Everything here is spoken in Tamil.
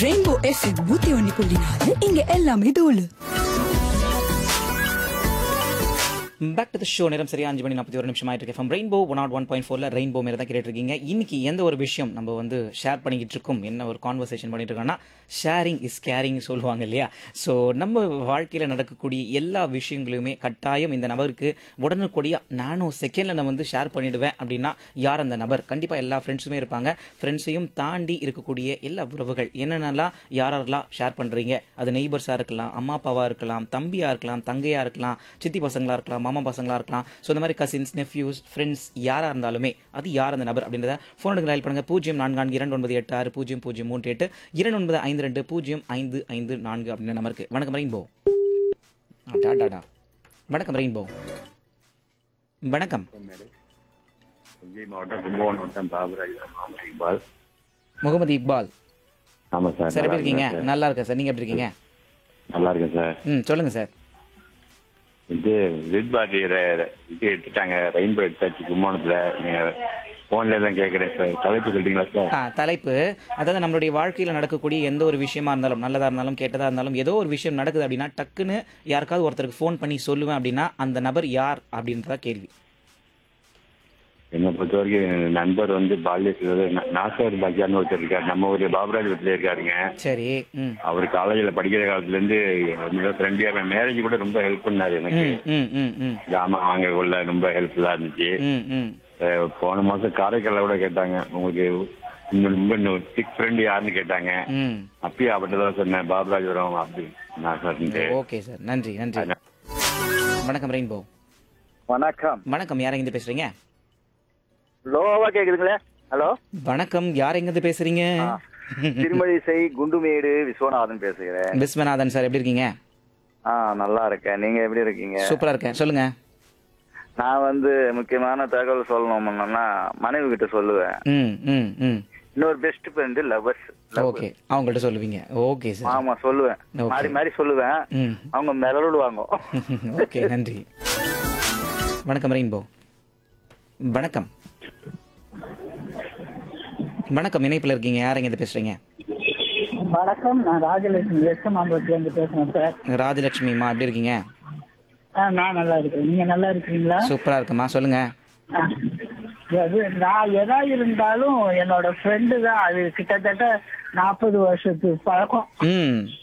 ரெயின்போ எஃப்எம் நூத்தி ஒன்னு புள்ளி நாலு இங்க எல்லாமே தோலு பேக் டு த ஷோ நேரம் சரியா அஞ்சு மணி நாற்பத்தி ஒரு நிமிஷம் ஆயிட்டு இருக்கு rainbow one nought one point ஃபோர்ல ரெயின்போ மேல தான் கேட்டு இருக்கீங்க இன்னைக்கு எந்த ஒரு விஷயம் நம்ம வந்து ஷேர் பண்ணிக்கிட்டு இருக்கோம் என்ன ஒரு கான்வர்சேஷன் பண்ணிட்டு இருக்கோம்னா ஷேரிங் இஸ் கேரிங் சொல்லுவாங்க இல்லையா ஸோ நம்ம வாழ்க்கையில் நடக்கக்கூடிய எல்லா விஷயங்களையுமே கட்டாயம் இந்த நபருக்கு உடனுக்குடியா நானோ செகண்ட்ல நான் வந்து ஷேர் பண்ணிடுவேன் அப்படின்னா யார் அந்த நபர் கண்டிப்பா எல்லா ஃப்ரெண்ட்ஸுமே இருப்பாங்க ஃப்ரெண்ட்ஸையும் தாண்டி இருக்கக்கூடிய எல்லா உறவுகள் என்னென்னலாம் யாரெல்லாம் ஷேர் பண்றீங்க அது நெய்பர்ஸாக இருக்கலாம் அம்மா அப்பாவாக இருக்கலாம் தம்பியா இருக்கலாம் தங்கையா இருக்கலாம் சித்தி பசங்களா இருக்கலாம் மாமா பசங்களா இருக்கலாம் ஸோ இந்த மாதிரி கசின்ஸ் நெஃப்யூஸ் ஃப்ரெண்ட்ஸ் யாரா இருந்தாலுமே அது யார் அந்த நபர் அப்படின்றத ஃபோனுக்கு டயல் பண்ணுங்க பூஜ்ஜியம் நான்கு நான்கு இரண்டு ஒன்பது எட்டு ஆறு பூஜ்ஜியம் பூஜ்ஜியம் மூன்று எட்டு இரண்டு ஒன்பது ஐந்து ரெண்டு பூஜ்ஜியம் ஐந்து ஐந்து நான்கு அப்படின்ற நம்பருக்கு வணக்கம் ரெயின்போ ஆ, டா, டா, டா. வணக்கம் ரெயின்போ வணக்கம் தஞ்சை மாவட்டம் கும்பகோணம் வட்டம் பாபராஜ் மாவட்டம் இக்பால் முகமது இக்பால் ஆமாம் சார் சார் எப்படி நல்லா இருக்கீங்க இருக்கேன் நல்லா இருக்கேன் சார் நீங்க எப்படி இருக்கீங்க சார். நல்லா இருக்கேன் சார் ம் சொல்லுங்க சார் இது ரெட் பார்ட்டி இது எடுத்துட்டாங்க ரெயின்போ எடுத்தாச்சு கும்பகோணத்தில் நீங்கள் ஃபோனில் தான் கேட்குறேன் சார் தலைப்பு சொல்லிட்டீங்களா சார் ஆ தலைப்பு அதாவது நம்மளுடைய வாழ்க்கையில் நடக்கக்கூடிய எந்த ஒரு விஷயமா இருந்தாலும் நல்லதா இருந்தாலும் கெட்டதா இருந்தாலும் ஏதோ ஒரு விஷயம் நடக்குது அப்படின்னா டக்குன்னு யாருக்காவது ஒருத்தருக்கு ஃபோன் பண்ணி சொல்லுவேன் அப்படின்னா அந்த நபர் யார் அப்படின்றதா கேள்வி என்னை பொறுத்த வரைக்கும் என் நண்பர் வந்து பால்யத்தில் நாசர் பஜார்னு ஒருத்தர் இருக்கார் நம்ம ஊர் பாபராஜ் வீட்டில் இருக்காருங்க சரி ம் அவர் காலேஜில் படிக்கிற காலத்துலேருந்து மிக ஃப்ரெண்ட்லியாக மேரேஜ் கூட ரொம்ப ஹெல்ப் பண்ணார் எனக்கு ம் ம் ம் ம் ஜாமான் வாங்கக்குள்ள ரொம்ப ஹெல்ப்ஃபுல்லாக இருந்துச்சு ம் ம் அஹ் போன மாசம் காரைக்கால கூட கேட்டாங்க உங்களுக்கு இன்னும் ரொம்ப சிக் ஃப்ரெண்ட் யாருன்னு கேட்டாங்க ம் அப்பயே அவர்கிட்ட தான் சொன்னேன் பாபராஜபுரம் அப்படி நான் சொல்லிட்டு ஓகே சார் நன்றி நன்றி வணக்கம் ரெயின்போ வணக்கம் வணக்கம் யார் எங்கிருந்து பேசுறீங்க லோவா கேக்குதுங்களே ஹலோ வணக்கம் யார் எங்கிருந்து பேசுறீங்க திருமழிசை குண்டுமேடு விஸ்வநாதன் பேசுகிறேன் விஸ்வநாதன் சார் எப்படி இருக்கீங்க ஆ நல்லா இருக்கேன் நீங்க எப்படி இருக்கீங்க சூப்பரா இருக்கேன் சொல்லுங்க நான் வந்து முக்கியமான தகவல் சொல்லணும்னா மனைவி கிட்ட சொல்லுவேன் ம் ம் ம் இன்னொரு பெஸ்ட் ஃப்ரெண்டு லவர்ஸ் ஓகே அவங்கள்ட்ட சொல்லுவீங்க ஓகே சார் ஆமா சொல்லுவேன் Okay. மாறி மாறி சொல்லுவேன் ம் அவங்க மிரளுவாங்க ஓகே நன்றி வணக்கம் ரெயின்போ வணக்கம் வணக்கம் இணைப்பில் இருக்கீங்க யார் எங்க பேசுறீங்க வணக்கம் நான் ராஜலட்சுமி வெஸ்ட் மாம்பலத்துல இருந்து பேசுறேன் சார் ராஜலட்சுமிமா எப்படி இருக்கீங்க ஆ, நான் நல்லா இருக்கேன் நீங்க நல்லா இருக்கீங்களா சூப்பரா இருக்குமா சொல்லுங்க ஆ. அது நான் எதா இருந்தாலும் என்னோட ஃப்ரெண்டு தான் அது கிட்டத்தட்ட நாற்பது வருஷத்து பழக்கம் ம்